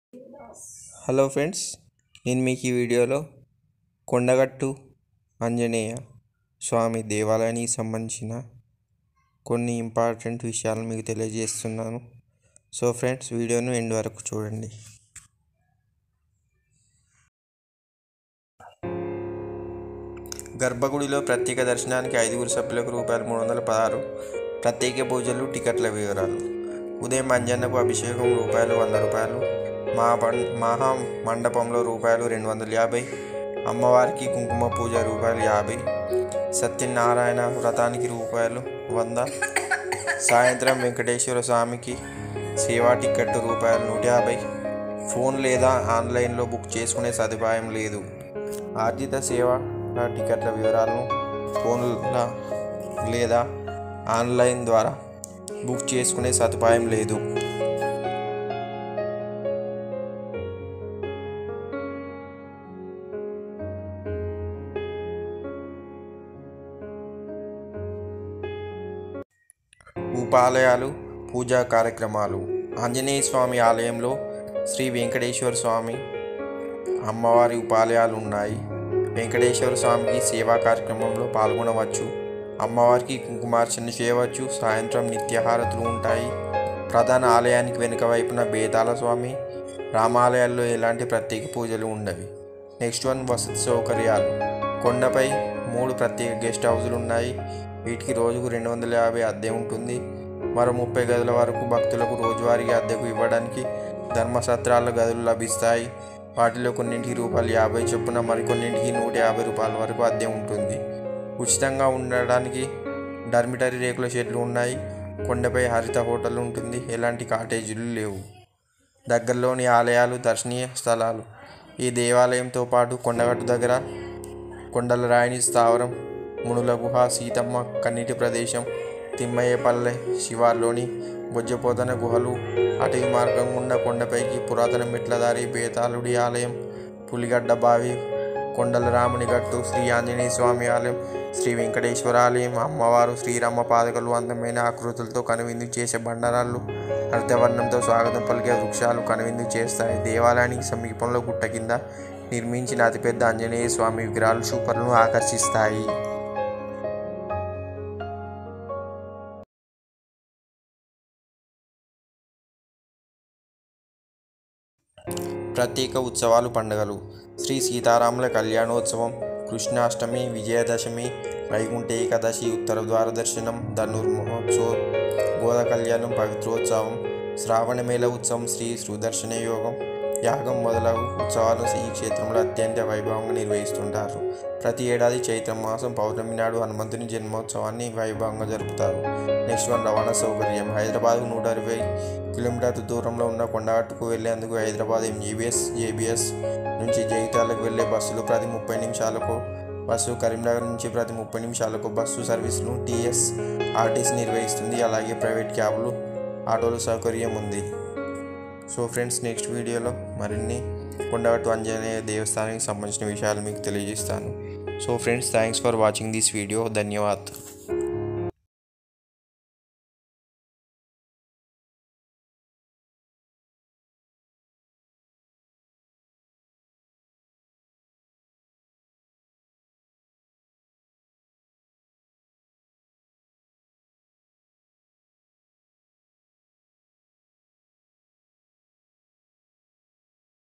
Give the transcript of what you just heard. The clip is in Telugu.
హలో ఫ్రెండ్స్ నేను మీకు ఈ వీడియోలో కొండగట్టు ఆంజనేయ స్వామి దేవాలయానికి సంబంధించిన కొన్ని ఇంపార్టెంట్ విషయాలు మీకు తెలియజేస్తున్నాను సో ఫ్రెండ్స్ వీడియోను ఎండ్ వరకు చూడండి గర్భగుడిలో ప్రత్యేక దర్శనానికి ఐదుగురు సభ్యులకు రూపాయలు మూడు వందల పదహారు ప్రత్యేక పూజలు టికెట్ల వివరాలు ఉదయం అంజన్నకు అభిషేకం రూపాయలు వంద రూపాయలు మహా మహా మండపంలో రూపాయలు రెండు వందల యాభై అమ్మవారికి కుంకుమ పూజ రూపాయలు యాభై సత్యనారాయణ వ్రతానికి రూపాయలు వంద సాయంత్రం వెంకటేశ్వర స్వామికి సేవా టికెట్ రూపాయలు నూట యాభై ఫోన్ లేదా ఆన్లైన్లో బుక్ చేసుకునే సదుపాయం లేదు ఆర్జిత సేవ టికెట్ల వివరాలను ఫోన్ల లేదా ఆన్లైన్ ద్వారా బుక్ చేసుకునే సదుపాయం లేదు ఉపాలయాలు పూజా కార్యక్రమాలు ఆంజనేయ స్వామి ఆలయంలో శ్రీ వెంకటేశ్వర స్వామి అమ్మవారి ఉపాలయాలు ఉన్నాయి వెంకటేశ్వర స్వామికి సేవా కార్యక్రమంలో పాల్గొనవచ్చు అమ్మవారికి కుంకుమార్చన చేయవచ్చు సాయంత్రం నిత్యహారతులు ఉంటాయి ప్రధాన ఆలయానికి వెనుక వైపున బేతాల స్వామి రామాలయాల్లో ఎలాంటి ప్రత్యేక పూజలు ఉండవి నెక్స్ట్ వన్ వసతి సౌకర్యాలు కొండపై మూడు ప్రత్యేక గెస్ట్ హౌజులు ఉన్నాయి వీటికి రోజుకు రెండు వందల యాభై అద్దె ఉంటుంది మరో ముప్పై గదుల వరకు భక్తులకు రోజువారీగా అద్దెకు ఇవ్వడానికి ధర్మసత్రాల గదులు లభిస్తాయి వాటిలో కొన్నింటికి రూపాయలు యాభై చొప్పున మరికొన్నింటికి నూట యాభై రూపాయల వరకు అద్దె ఉంటుంది ఉచితంగా ఉండడానికి డర్మిటరీ రేకుల షెడ్లు ఉన్నాయి కొండపై హరిత హోటల్ ఉంటుంది ఎలాంటి కాటేజీలు లేవు దగ్గరలోని ఆలయాలు దర్శనీయ స్థలాలు ఈ దేవాలయంతో పాటు కొండగట్టు దగ్గర కొండల రాయిని స్థావరం మునుల గుహ సీతమ్మ కన్నీటి ప్రదేశం తిమ్మయ్యపల్లె శివార్లోని బొజ్జపోతన గుహలు అటవీ మార్గం గుండా కొండపైకి పురాతన మెట్లదారి బేతాళుడి ఆలయం పులిగడ్డ బావి కొండల రాముని గట్టు శ్రీ ఆంజనేయ స్వామి ఆలయం శ్రీ వెంకటేశ్వర ఆలయం అమ్మవారు శ్రీరామ పాదకలు అందమైన ఆకృతులతో కనువిందు చేసే బండరాళ్ళు అర్ధవర్ణంతో స్వాగతం పలికే వృక్షాలు కనువిందు చేస్తాయి దేవాలయానికి సమీపంలో గుట్ట కింద నిర్మించిన అతిపెద్ద ఆంజనేయ స్వామి విగ్రహాలు సూపర్లను ఆకర్షిస్తాయి ప్రత్యేక ఉత్సవాలు పండుగలు శ్రీ సీతారాముల కళ్యాణోత్సవం కృష్ణాష్టమి విజయదశమి వైకుంఠ ఏకాదశి ఉత్తర ద్వార దర్శనం ధనుర్మహోత్సవం గోద కళ్యాణం పవిత్రోత్సవం శ్రావణ మేళ ఉత్సవం శ్రీ సుదర్శన యోగం యాగం మొదలగు ఉత్సవాలు ఈ క్షేత్రంలో అత్యంత వైభవంగా నిర్వహిస్తుంటారు ప్రతి ఏడాది చైత్ర మాసం పౌర్ణమి నాడు హనుమంతుని జన్మోత్సవాన్ని వైభవంగా జరుపుతారు నెక్స్ట్ వన్ రవాణా సౌకర్యం హైదరాబాద్ నూట అరవై కిలోమీటర్ల దూరంలో ఉన్న కొండగట్టుకు వెళ్లేందుకు హైదరాబాద్ ఎంజీబీఎస్ జేబీఎస్ నుంచి జగిత్యాలకు వెళ్లే బస్సులు ప్రతి ముప్పై నిమిషాలకు బస్సు కరీంనగర్ నుంచి ప్రతి ముప్పై నిమిషాలకు బస్సు సర్వీసులు టీఎస్ ఆర్టీసీ నిర్వహిస్తుంది అలాగే ప్రైవేట్ క్యాబ్లు ఆటోల సౌకర్యం ఉంది సో ఫ్రెండ్స్ నెక్స్ట్ వీడియోలో మరిన్ని కొండగట్టు ఆంజనేయ దేవస్థానానికి సంబంధించిన విషయాలు మీకు తెలియజేస్తాను so friends thanks for watching this video ధన్యవాద్